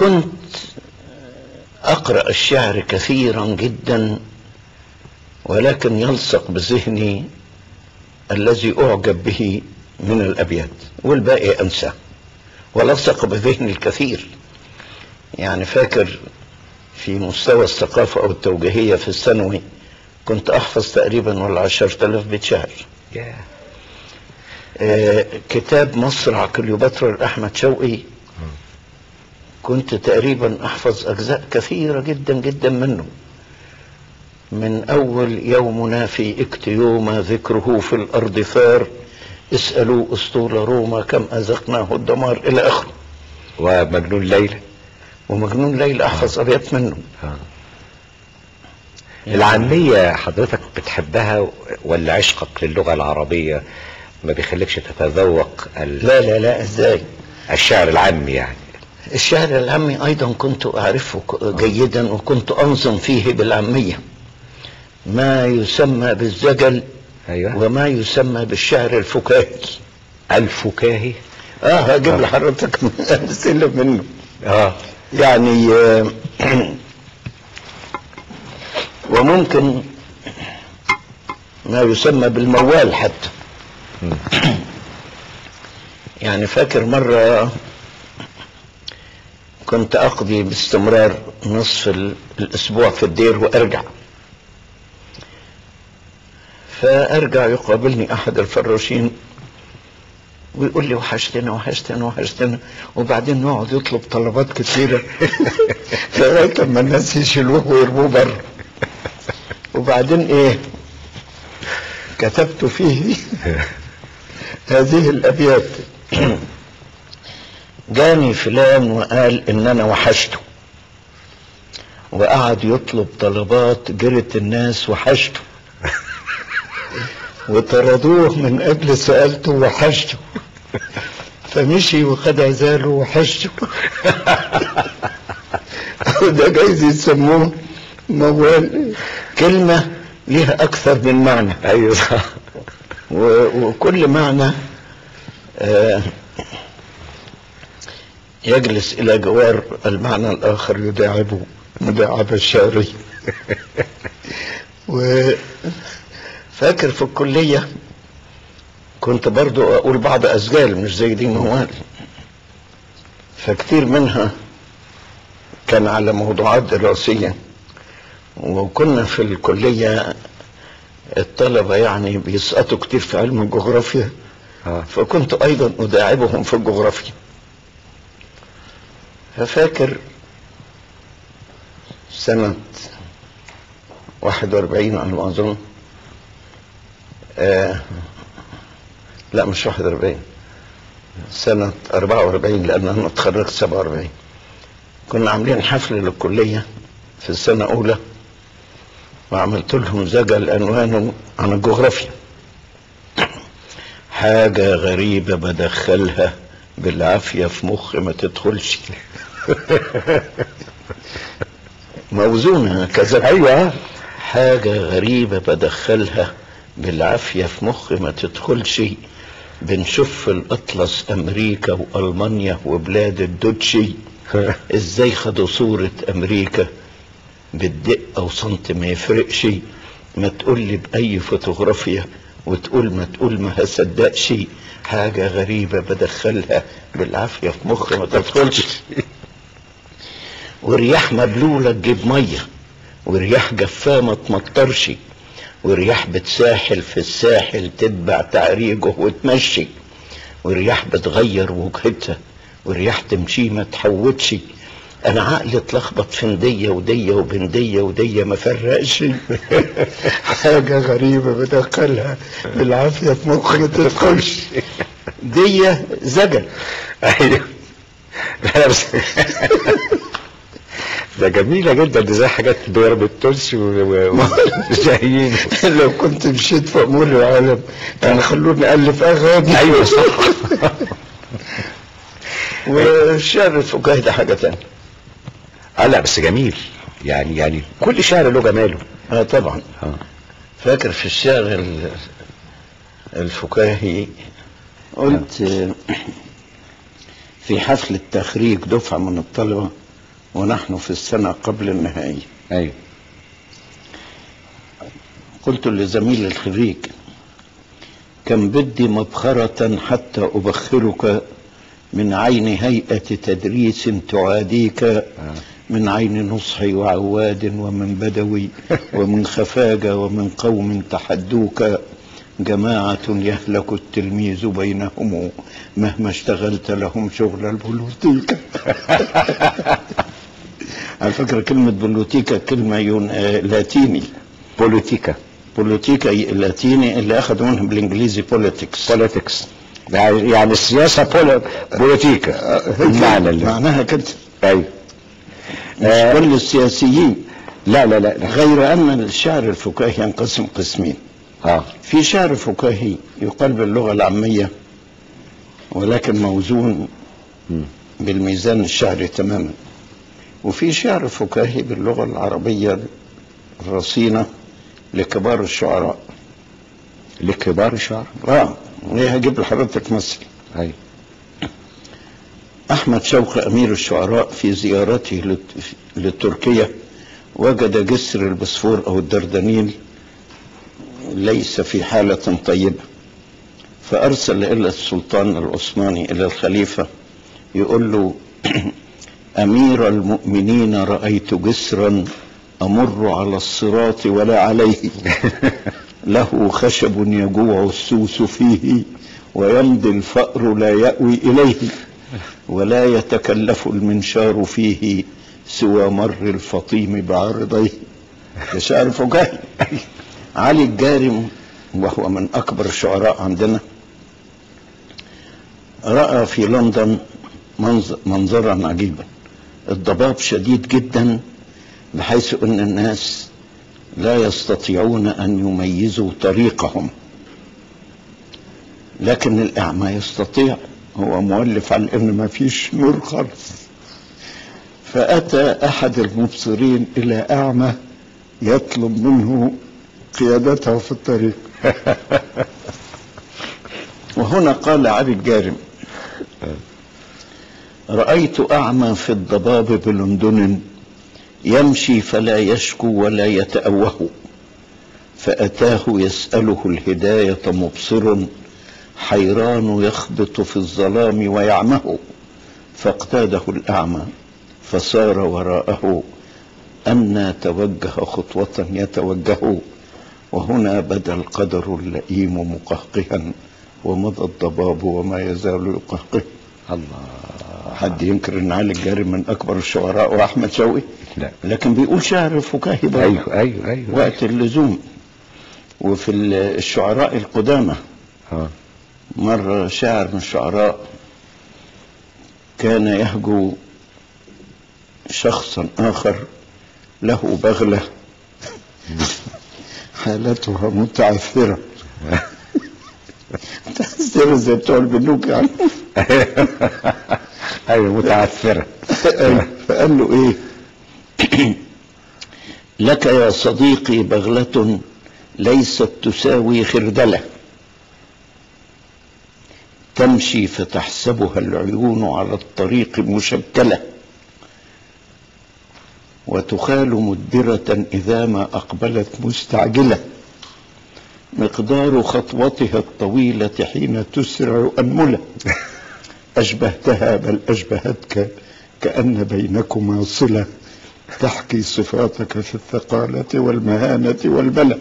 كنت أقرأ الشعر كثيرا جدا ولكن يلصق بذهني الذي أعجب به من الأبيات والباقي أنساه ولصق بذهني الكثير يعني فاكر في مستوى الثقافة أو التوجيهية في الثانوي كنت أحفظ تقريبا ولا عشرة آلاف بيت شعر آه كتاب مصرع كليوباترا لأحمد شوقي كنت تقريبا أحفظ أجزاء كثيرة جدا جدا منه من أول يومنا في اكتيوما ذكره في الأرض ثار اسألوا أسطول روما كم أذقناه الدمار إلى آخره ومجنون ليلى ومجنون ليلى أحفظ أبيات منه آه. العامية حضرتك بتحبها ولا عشقك للغة العربية ما بيخليكش تتذوق ال- لا لا لا إزاي الشعر العامي يعني الشعر العامي أيضا كنت أعرفه ك- جيدا وكنت أنظم فيه بالعامية ما يسمى بالزجل ايوه وما يسمى بالشعر الفكاهي الفكاهي اه هجيب لحضرتك امثله منه اه يعني آه، وممكن ما يسمى بالموال حتى يعني فاكر مرة كنت أقضي باستمرار نصف ال- الأسبوع في الدير وأرجع فأرجع يقابلني أحد الفراشين ويقول لي وحشتنا وحشتنا وحشتنا وبعدين نقعد يطلب طلبات كتيرة لغاية لما الناس يشيلوه ويرموه بره وبعدين ايه كتبت فيه هذه الابيات جاني فلان وقال ان انا وحشته وقعد يطلب طلبات جرت الناس وحشته وطردوه من اجل سألته وحشته فمشي وخد عزاله وحشته وده جايز يسموه موال كلمة ليها أكثر من معنى ايوه صح و- وكل معنى آه، يجلس إلى جوار المعنى الآخر يداعبه مداعبة الشعرية وفاكر في الكلية كنت برضو أقول بعض أسجال مش زي دي موال فكتير منها كان على موضوعات دراسية وكنا في الكلية الطلبة يعني بيسقطوا كتير في علم الجغرافيا اه فكنت أيضا أداعبهم في الجغرافيا ففاكر سنة 41 على ما أظن آه لا مش 41 سنة 44 لأن أنا اتخرجت 47 كنا عاملين حفل للكلية في السنة الأولى وعملت لهم زجل عنوانه عن الجغرافيا حاجة غريبة بدخلها بالعافية في مخي ما تدخلش موزونة كذا ايوه حاجة غريبة بدخلها بالعافية في مخي ما تدخلش بنشوف في الأطلس أمريكا وألمانيا وبلاد الدوتشي ازاي خدوا صورة أمريكا بالدقة وسنت ما يفرقش ما تقول لي بأي فوتوغرافيا وتقول ما تقول ما هصدقش حاجة غريبة بدخلها بالعافية في مخي ما تدخلش ورياح مبلولة تجيب مية ورياح جفاه ما تمطرش ورياح بتساحل في الساحل تتبع تعريجه وتمشي ورياح بتغير وجهتها ورياح تمشي ما تحوتش انا عقلي اتلخبط في ندية ودية وبندية ودية ما فرقش حاجة غريبة بدخلها بالعافية في مخي ما تدخلش دية زجل ايوه لا بس ده جميلة جدا دي زي حاجات ضرب التونسي وزيين لو كنت مشيت في امور العالم كان خلوني الف اغاني ايوه صح والشعر الفكاهي ده حاجة تانية اه لا بس جميل يعني يعني كل شعر له جماله اه طبعا اه فاكر في الشعر ال- الفكاهي قلت في حفل التخريج دفعة من الطلبة ونحن في السنة قبل النهائية ايوه قلت لزميل الخريج كم بدي مبخرة حتى أبخرك من عين هيئة تدريس تعاديك من عين نصحي وعواد ومن بدوي ومن خفاجة ومن قوم تحدوك جماعة يهلك التلميذ بينهم مهما اشتغلت لهم شغل البلوتيكا على فكرة كلمة بلوتيكا كلمة يون... آه، لاتيني بوليتيكا بوليتيكا لاتيني اللي أخذوا منها بالإنجليزي بوليتكس بوليتكس يعني يعني السياسة بول... بوليتيكا المعنى اللي معناها كده ايوه مش آه. كل السياسيين لا لا لا, لا. غير أن الشعر الفكاهي ينقسم قسمين اه في شعر فكاهي يقال باللغة العامية ولكن موزون مم. بالميزان الشعري تماما وفي شعر فكاهي باللغة العربية الرصينة لكبار الشعراء لكبار الشعر اه وهي هجيب لحضرتك مثل ايوه أحمد شوقي أمير الشعراء في زيارته لت- لتركيا وجد جسر البسفور أو الدردنيل ليس في حالة طيبة فأرسل إلى السلطان العثماني إلى الخليفة يقول له أمير المؤمنين رأيت جسرا أمر على الصراط ولا عليه له خشب يجوع السوس فيه ويمضي الفأر لا يأوي إليه ولا يتكلف المنشار فيه سوى مر الفطيم بعرضيه ده شعر فكاهي علي الجارم وهو من أكبر الشعراء عندنا رأى في لندن منظ- منظرا عجيبا الضباب شديد جدا بحيث أن الناس لا يستطيعون أن يميزوا طريقهم لكن الأعمى يستطيع هو مؤلف على أن ما فيش نور خالص فأتى أحد المبصرين إلى أعمى يطلب منه قيادته في الطريق وهنا قال علي الجارم رأيت أعمى في الضباب بلندن يمشي فلا يشكو ولا يتأوه فأتاه يسأله الهداية مبصر حيران يخبط في الظلام ويعمه فاقتاده الأعمى فسار وراءه أن توجه خطوة يتوجه وهنا بدا القدر اللئيم مقهقها ومضى الضباب وما يزال يقهقه الله حد ينكر ان علي الجارم من اكبر الشعراء واحمد شوقي لا لكن بيقول شعر فكاهي برضه ايوه ايوه ايوه وقت اللزوم وفي ال- الشعراء القدامى اه مرة شاعر من الشعراء كان يهجو شخصا آخر له بغلة حالتها متعثرة متعثرة زي بتوع البنوك يعني ايوه متعثرة أيوة. فقال له ايه لك يا صديقي بغلة ليست تساوي خردلة تمشي فتحسبها العيون على الطريق مشكلة وتخال مدبرة إذا ما أقبلت مستعجلة مقدار خطوتها الطويلة حين تسرع أنملة أشبهتها بل أشبهتك كأن بينكما صلة تحكي صفاتك في الثقالة والمهانة والبلى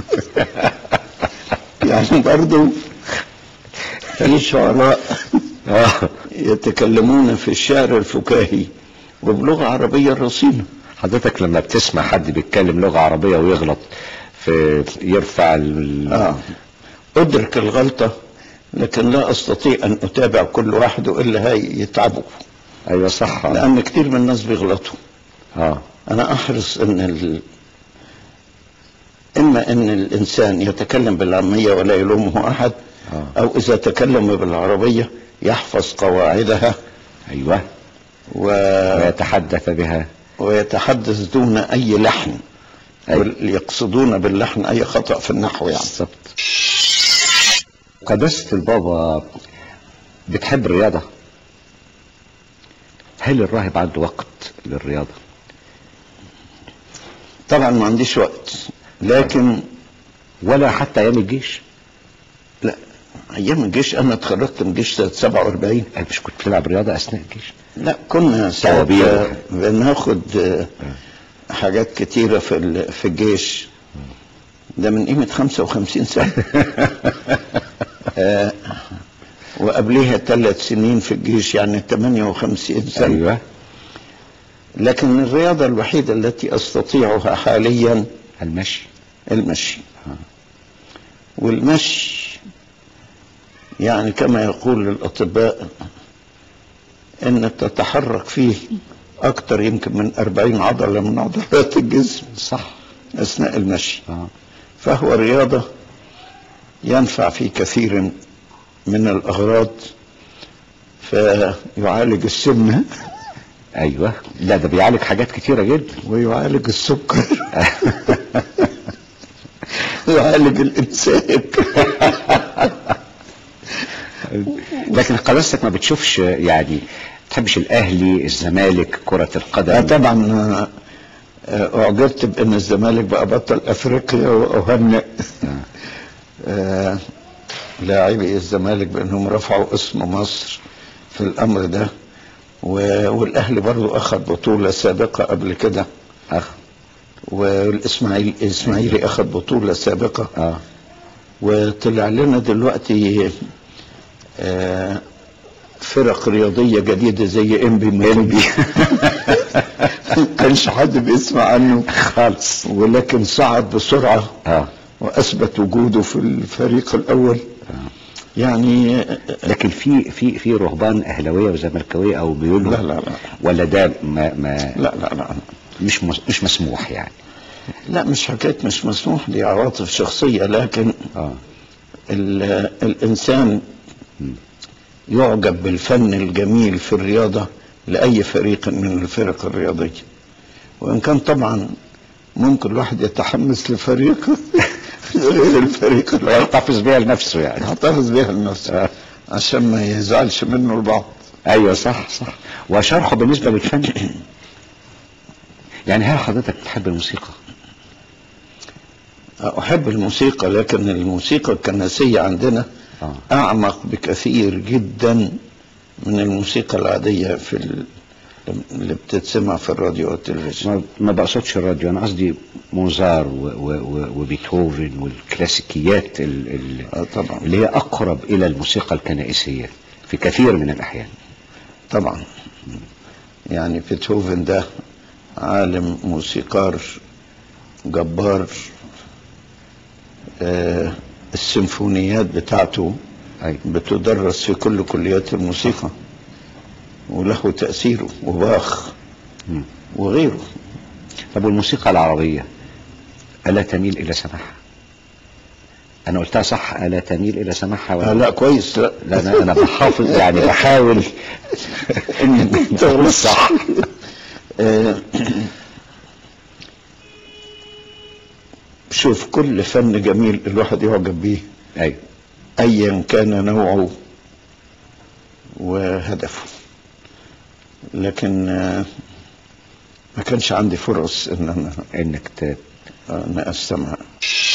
يعني برضو في شعراء اه يتكلمون في الشعر الفكاهي وبلغة عربية رصينة حضرتك لما بتسمع حد بيتكلم لغة عربية ويغلط في يرفع ال... آه. أدرك الغلطة لكن لا أستطيع أن أتابع كل واحد إلا هاي يتعبوا ايوه صح لأن كتير من الناس بيغلطوا اه أنا أحرص أن ال... إما أن الإنسان يتكلم بالعامية ولا يلومه أحد آه. أو إذا تكلم بالعربية يحفظ قواعدها ايوه و... ويتحدث بها ويتحدث دون أي لحن أي. وال- يقصدون باللحن أي خطأ في النحو يعني بالظبط قداسة البابا بتحب الرياضة هل الراهب عنده وقت للرياضة طبعا ما عنديش وقت لكن ولا حتى ايام الجيش لا ايام الجيش انا اتخرجت من الجيش سنه 47 أنا مش كنت بتلعب رياضة اثناء الجيش لا كنا ساعات طوابير. بناخد آه، حاجات كتيرة في ال- في الجيش ده من قيمة 55 سنة آه، وقبليها ثلاث سنين في الجيش يعني 58 سنة ايوه لكن الرياضة الوحيدة التي أستطيعها حاليا المشي المشي والمشي يعني كما يقول الأطباء أن تتحرك فيه أكثر يمكن من أربعين عضلة من عضلات الجسم صح أثناء المشي اه فهو رياضة ينفع في كثير من الأغراض فيعالج السمنة ايوه لا ده بيعالج حاجات كتيرة جدا ويعالج السكر ويعالج الإمساك لكن قداستك ما بتشوفش يعني تحبش الاهلي الزمالك كرة آه القدم طبعا آه، آه، أعجبت بأن الزمالك بقى بطل أفريقيا وأهنئ آه، لاعبي الزمالك بأنهم رفعوا اسم مصر في الأمر ده و- والأهلي برضو أخذ بطولة سابقة قبل كده اخ والإسماعيلي الإسماعيلي أخذ بطولة سابقة اه وطلع لنا دلوقتي آه، فرق رياضية جديدة زي انبي انبي ما كانش حد بيسمع عنه خالص ولكن صعد بسرعة اه وأثبت وجوده في الفريق الأول يعني لكن في في في رهبان اهلاويه وزملكاويه او بيقولوا لا لا لا ولا ده ما ما لا لا لا مش مس- مش مسموح يعني لا مش حكاية مش مسموح دي عواطف شخصية لكن اه ال- الإنسان يعجب بالفن الجميل في الرياضة لأي فريق من الفرق الرياضية وإن كان طبعا ممكن الواحد يتحمس لفريق غير الفريق الآخر ويحتفظ بيها لنفسه يعني يحتفظ بيها لنفسه عشان ما يزعلش منه البعض ايوه صح صح وشرحه بالنسبه للفن يعني هل حضرتك بتحب الموسيقى أحب الموسيقى لكن الموسيقى الكنسية عندنا اه أعمق بكثير جدا من الموسيقى العادية في ال... اللي بتتسمع في الراديو والتلفزيون ما, ما بقصدش الراديو انا قصدي موزار و و و وبيتهوفن والكلاسيكيات ال ال آه طبعا اللي هي اقرب الى الموسيقى الكنائسيه في كثير من الاحيان طبعا يعني بيتهوفن ده عالم موسيقار جبار آه السيمفونيات بتاعته ايوه بتدرس في كل كليات الموسيقى وله تأثيره وباخ مم. وغيره طب والموسيقى العربيه الا تميل الى سماعها انا قلتها صح الا تميل الى سماعها آه ولا لا كويس لا لا انا انا بحافظ يعني بحاول انك تغلط صح آه، شوف كل فن جميل الواحد يعجب بيه ايوه ايا كان نوعه وهدفه لكن آه، ما كانش عندي فرص ان انا انك ت... ان استمع